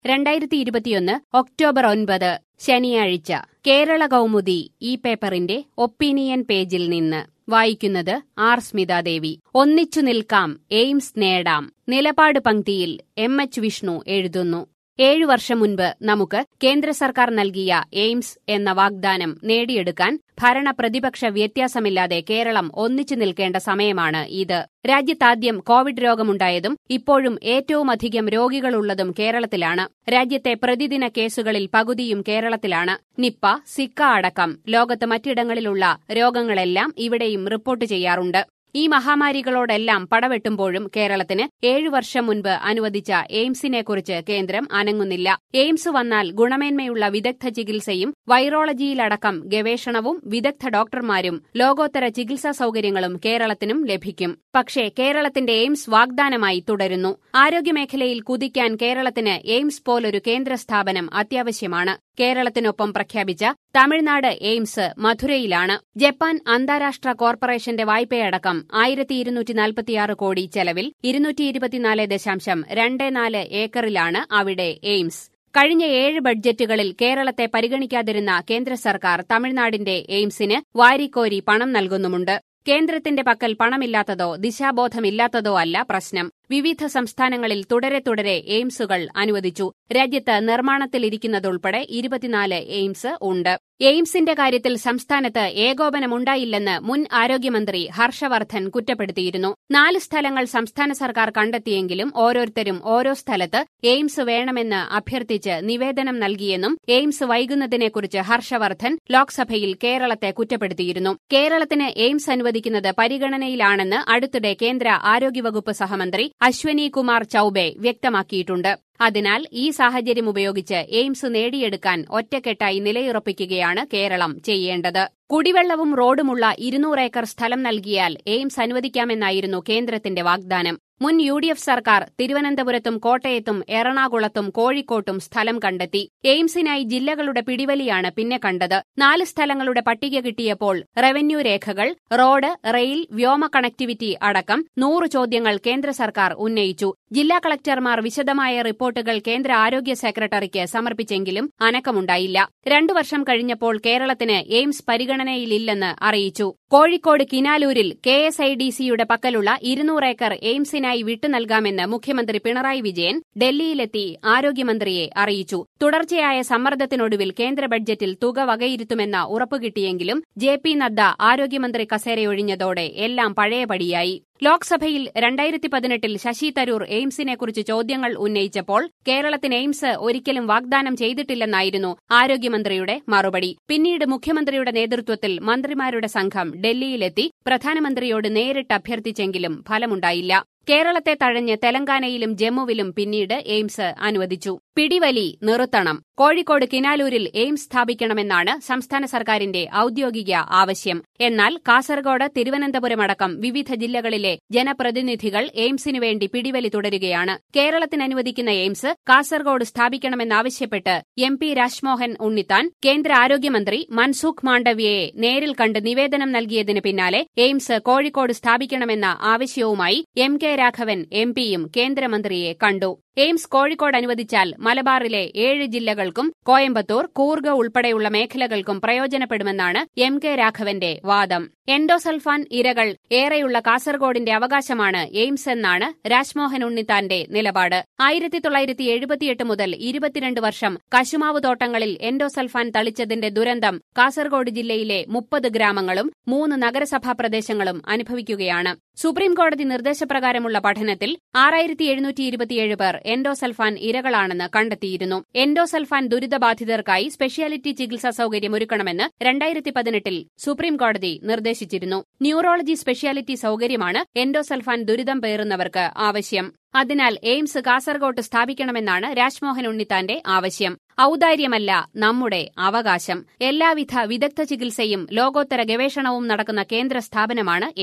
രണ്ടായിരത്തി ഇരുപത്തിയൊന്ന് ഒക്ടോബർ ഒൻപത് ശനിയാഴ്ച കേരള കൗമുദി ഈ പേപ്പറിന്റെ ഒപ്പീനിയൻ പേജിൽ നിന്ന് വായിക്കുന്നത് ആർ സ്മിതാദേവി ഒന്നിച്ചു നിൽക്കാം എയിംസ് നേടാം നിലപാട് പങ്ക്തിയിൽ എം എച്ച് വിഷ്ണു എഴുതുന്നു ഏഴു വർഷം മുൻപ് നമുക്ക് കേന്ദ്ര സർക്കാർ നൽകിയ എയിംസ് എന്ന വാഗ്ദാനം നേടിയെടുക്കാൻ ഭരണ പ്രതിപക്ഷ വ്യത്യാസമില്ലാതെ കേരളം ഒന്നിച്ചു നിൽക്കേണ്ട സമയമാണ് ഇത് രാജ്യത്താദ്യം കോവിഡ് രോഗമുണ്ടായതും ഇപ്പോഴും ഏറ്റവുമധികം രോഗികളുള്ളതും കേരളത്തിലാണ് രാജ്യത്തെ പ്രതിദിന കേസുകളിൽ പകുതിയും കേരളത്തിലാണ് നിപ്പ സിക്ക അടക്കം ലോകത്ത് മറ്റിടങ്ങളിലുള്ള രോഗങ്ങളെല്ലാം ഇവിടെയും റിപ്പോർട്ട് ചെയ്യാറുണ്ട് ഈ മഹാമാരികളോടെല്ലാം പടവെട്ടുമ്പോഴും കേരളത്തിന് ഏഴു വർഷം മുൻപ് അനുവദിച്ച എയിംസിനെക്കുറിച്ച് കേന്ദ്രം അനങ്ങുന്നില്ല എയിംസ് വന്നാൽ ഗുണമേന്മയുള്ള വിദഗ്ധ ചികിത്സയും വൈറോളജിയിലടക്കം ഗവേഷണവും വിദഗ്ധ ഡോക്ടർമാരും ലോകോത്തര ചികിത്സാ സൌകര്യങ്ങളും കേരളത്തിനും ലഭിക്കും പക്ഷേ കേരളത്തിന്റെ എയിംസ് വാഗ്ദാനമായി തുടരുന്നു ആരോഗ്യമേഖലയിൽ കുതിക്കാൻ കേരളത്തിന് എയിംസ് പോലൊരു കേന്ദ്ര സ്ഥാപനം അത്യാവശ്യമാണ് കേരളത്തിനൊപ്പം പ്രഖ്യാപിച്ച തമിഴ്നാട് എയിംസ് മധുരയിലാണ് ജപ്പാൻ അന്താരാഷ്ട്ര കോർപ്പറേഷന്റെ വായ്പയടക്കം ആയിരത്തി ഇരുന്നൂറ്റി നാൽപ്പത്തിയാറ് കോടി ചെലവിൽ ഇരുന്നൂറ്റി ഇരുപത്തിനാല് ദശാംശം രണ്ട് നാല് ഏക്കറിലാണ് അവിടെ എയിംസ് കഴിഞ്ഞ ഏഴ് ബഡ്ജറ്റുകളിൽ കേരളത്തെ പരിഗണിക്കാതിരുന്ന കേന്ദ്ര സർക്കാർ തമിഴ്നാടിന്റെ എയിംസിന് വാരിക്കോരി പണം നൽകുന്നുമുണ്ട് കേന്ദ്രത്തിന്റെ പക്കൽ പണമില്ലാത്തതോ ദിശാബോധമില്ലാത്തതോ അല്ല പ്രശ്നം വിവിധ സംസ്ഥാനങ്ങളിൽ തുടരെ തുടരെ എയിംസുകൾ അനുവദിച്ചു രാജ്യത്ത് നിർമ്മാണത്തിലിരിക്കുന്നതുൾപ്പെടെ ഇരുപത്തിനാല് എയിംസ് ഉണ്ട് എയിംസിന്റെ കാര്യത്തിൽ സംസ്ഥാനത്ത് ഏകോപനമുണ്ടായില്ലെന്ന് മുൻ ആരോഗ്യമന്ത്രി ഹർഷവർദ്ധൻ കുറ്റപ്പെടുത്തിയിരുന്നു നാല് സ്ഥലങ്ങൾ സംസ്ഥാന സർക്കാർ കണ്ടെത്തിയെങ്കിലും ഓരോരുത്തരും ഓരോ സ്ഥലത്ത് എയിംസ് വേണമെന്ന് അഭ്യർത്ഥിച്ച് നിവേദനം നൽകിയെന്നും എയിംസ് വൈകുന്നതിനെക്കുറിച്ച് ഹർഷവർദ്ധൻ ലോക്സഭയിൽ കേരളത്തെ കുറ്റപ്പെടുത്തിയിരുന്നു കേരളത്തിന് എയിംസ് അനുവദിക്കുന്നത് പരിഗണനയിലാണെന്ന് അടുത്തിടെ കേന്ദ്ര ആരോഗ്യവകുപ്പ് സഹമന്ത്രി അശ്വനി കുമാർ ചൌബെ വ്യക്തമാക്കിയിട്ടുണ്ട് അതിനാൽ ഈ സാഹചര്യം ഉപയോഗിച്ച് എയിംസ് നേടിയെടുക്കാൻ ഒറ്റക്കെട്ടായി നിലയുറപ്പിക്കുകയാണ് കേരളം ചെയ്യേണ്ടത് കുടിവെള്ളവും റോഡുമുള്ള ഇരുന്നൂറ് ഏക്കർ സ്ഥലം നൽകിയാൽ എയിംസ് അനുവദിക്കാമെന്നായിരുന്നു കേന്ദ്രത്തിന്റെ വാഗ്ദാനം മുൻ യു ഡി എഫ് സർക്കാർ തിരുവനന്തപുരത്തും കോട്ടയത്തും എറണാകുളത്തും കോഴിക്കോട്ടും സ്ഥലം കണ്ടെത്തി എയിംസിനായി ജില്ലകളുടെ പിടിവലിയാണ് പിന്നെ കണ്ടത് നാല് സ്ഥലങ്ങളുടെ പട്ടിക കിട്ടിയപ്പോൾ റവന്യൂ രേഖകൾ റോഡ് റെയിൽ വ്യോമ കണക്ടിവിറ്റി അടക്കം നൂറ് ചോദ്യങ്ങൾ കേന്ദ്ര സർക്കാർ ഉന്നയിച്ചു ജില്ലാ കളക്ടർമാർ വിശദമായ റിപ്പോർട്ടുകൾ കേന്ദ്ര ആരോഗ്യ സെക്രട്ടറിക്ക് സമർപ്പിച്ചെങ്കിലും അനക്കമുണ്ടായില്ല രണ്ടു വർഷം കഴിഞ്ഞപ്പോൾ കേരളത്തിന് എയിംസ് പരിഗണനയിലില്ലെന്ന് അറിയിച്ചു കോഴിക്കോട് കിനാലൂരിൽ കെ എസ് ഐ ഡി സിയുടെ പക്കലുള്ള ഇരുന്നൂറ് ഏക്കർ എയിംസിനായി വിട്ടുനൽകാമെന്ന് മുഖ്യമന്ത്രി പിണറായി വിജയൻ ഡൽഹിയിലെത്തി ആരോഗ്യമന്ത്രിയെ അറിയിച്ചു തുടർച്ചയായ സമ്മർദ്ദത്തിനൊടുവിൽ കേന്ദ്ര ബഡ്ജറ്റിൽ തുക വകയിരുത്തുമെന്ന ഉറപ്പുകിട്ടിയെങ്കിലും ജെ പി നദ്ദ ആരോഗ്യമന്ത്രി കസേരയൊഴിഞ്ഞതോടെ എല്ലാം പഴയപടിയായി ലോക്സഭയിൽ രണ്ടായിരത്തി പതിനെട്ടിൽ ശശി തരൂർ എയിംസിനെക്കുറിച്ച് ചോദ്യങ്ങൾ ഉന്നയിച്ചപ്പോൾ കേരളത്തിന് എയിംസ് ഒരിക്കലും വാഗ്ദാനം ചെയ്തിട്ടില്ലെന്നായിരുന്നു ആരോഗ്യമന്ത്രിയുടെ മറുപടി പിന്നീട് മുഖ്യമന്ത്രിയുടെ നേതൃത്വത്തിൽ മന്ത്രിമാരുടെ സംഘം ഡൽഹിയിലെത്തി പ്രധാനമന്ത്രിയോട് നേരിട്ട് അഭ്യർത്ഥിച്ചെങ്കിലും ഫലമുണ്ടായില്ല കേരളത്തെ തഴഞ്ഞ് തെലങ്കാനയിലും ജമ്മുവിലും പിന്നീട് എയിംസ് അനുവദിച്ചു പിടിവലി നിർത്തണം കോഴിക്കോട് കിനാലൂരിൽ എയിംസ് സ്ഥാപിക്കണമെന്നാണ് സംസ്ഥാന സർക്കാരിന്റെ ഔദ്യോഗിക ആവശ്യം എന്നാൽ കാസർഗോഡ് തിരുവനന്തപുരമടക്കം വിവിധ ജില്ലകളിലെ ജനപ്രതിനിധികൾ എയിംസിനു വേണ്ടി പിടിവലി തുടരുകയാണ് കേരളത്തിന് അനുവദിക്കുന്ന എയിംസ് കാസർഗോഡ് സ്ഥാപിക്കണമെന്നാവശ്യപ്പെട്ട് എം പി രാജ്മോഹൻ ഉണ്ണിത്താൻ കേന്ദ്ര ആരോഗ്യമന്ത്രി മൻസുഖ് മാണ്ഡവ്യയെ നേരിൽ കണ്ട് നിവേദനം നൽകിയതിന് പിന്നാലെ എയിംസ് കോഴിക്കോട് സ്ഥാപിക്കണമെന്ന ആവശ്യവുമായി എം കെ രാഘവൻ എം പിയും കേന്ദ്രമന്ത്രിയെ കണ്ടു എയിംസ് കോഴിക്കോട് അനുവദിച്ചാൽ മലബാറിലെ ഏഴ് ജില്ലകൾക്കും കോയമ്പത്തൂർ കൂർഗ് ഉൾപ്പെടെയുള്ള മേഖലകൾക്കും പ്രയോജനപ്പെടുമെന്നാണ് എം കെ രാഘവന്റെ വാദം എൻഡോസൾഫാൻ ഇരകൾ ഏറെയുള്ള കാസർഗോഡിന്റെ അവകാശമാണ് എയിംസ് എന്നാണ് രാജ്മോഹൻ ഉണ്ണിത്താന്റെ നിലപാട് ആയിരത്തി തൊള്ളായിരത്തി എഴുപത്തിയെട്ട് മുതൽ ഇരുപത്തിരണ്ട് വർഷം കശുമാവ് തോട്ടങ്ങളിൽ എൻഡോസൾഫാൻ തളിച്ചതിന്റെ ദുരന്തം കാസർഗോഡ് ജില്ലയിലെ മുപ്പത് ഗ്രാമങ്ങളും മൂന്ന് നഗരസഭാ പ്രദേശങ്ങളും അനുഭവിക്കുകയാണ് സുപ്രീംകോടതി നിർദ്ദേശപ്രകാരമുള്ള പഠനത്തിൽ ആറായിരത്തി എഴുന്നൂറ്റി ഇരുപത്തിയേഴ് പേർ എൻഡോസൾഫാൻ ഇരകളാണെന്ന് കണ്ടെത്തിയിരുന്നു എൻഡോസൾഫാൻ ദുരിതബാധിതർക്കായി സ്പെഷ്യാലിറ്റി ചികിത്സാ സൌകര്യം ഒരുക്കണമെന്ന് രണ്ടായിരത്തി പതിനെട്ടിൽ സുപ്രീംകോടതി നിർദ്ദേശിച്ചിരുന്നു ന്യൂറോളജി സ്പെഷ്യാലിറ്റി സൌകര്യമാണ് എൻഡോസൾഫാൻ ദുരിതം പേറുന്നവർക്ക് ആവശ്യം അതിനാൽ എയിംസ് കാസർകോട്ട് സ്ഥാപിക്കണമെന്നാണ് രാജ്മോഹൻ ഉണ്ണിത്താന്റെ ആവശ്യം ഔദാര്യമല്ല നമ്മുടെ അവകാശം എല്ലാവിധ വിദഗ്ധ ചികിത്സയും ലോകോത്തര ഗവേഷണവും നടക്കുന്ന കേന്ദ്ര സ്ഥാപനമാണ് എയിംസ്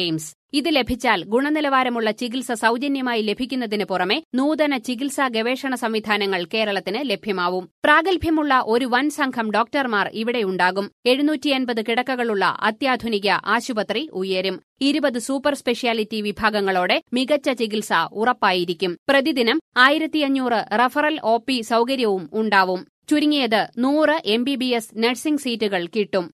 ഇത് ലഭിച്ചാൽ ഗുണനിലവാരമുള്ള ചികിത്സ സൌജന്യമായി ലഭിക്കുന്നതിന് പുറമെ നൂതന ചികിത്സാ ഗവേഷണ സംവിധാനങ്ങൾ കേരളത്തിന് ലഭ്യമാവും പ്രാഗൽഭ്യമുള്ള ഒരു വൻ സംഘം ഡോക്ടർമാർ ഇവിടെയുണ്ടാകും എഴുന്നൂറ്റിയൻപത് കിടക്കകളുള്ള അത്യാധുനിക ആശുപത്രി ഉയരും ഇരുപത് സൂപ്പർ സ്പെഷ്യാലിറ്റി വിഭാഗങ്ങളോടെ മികച്ച ചികിത്സ ഉറപ്പായിരിക്കും പ്രതിദിനം ആയിരത്തിയഞ്ഞൂറ് റഫറൽ ഒ പി സൌകര്യവും ഉണ്ടാവും ചുരുങ്ങിയത് നൂറ് M B B S nursing സീറ്റുകൾ കിട്ടും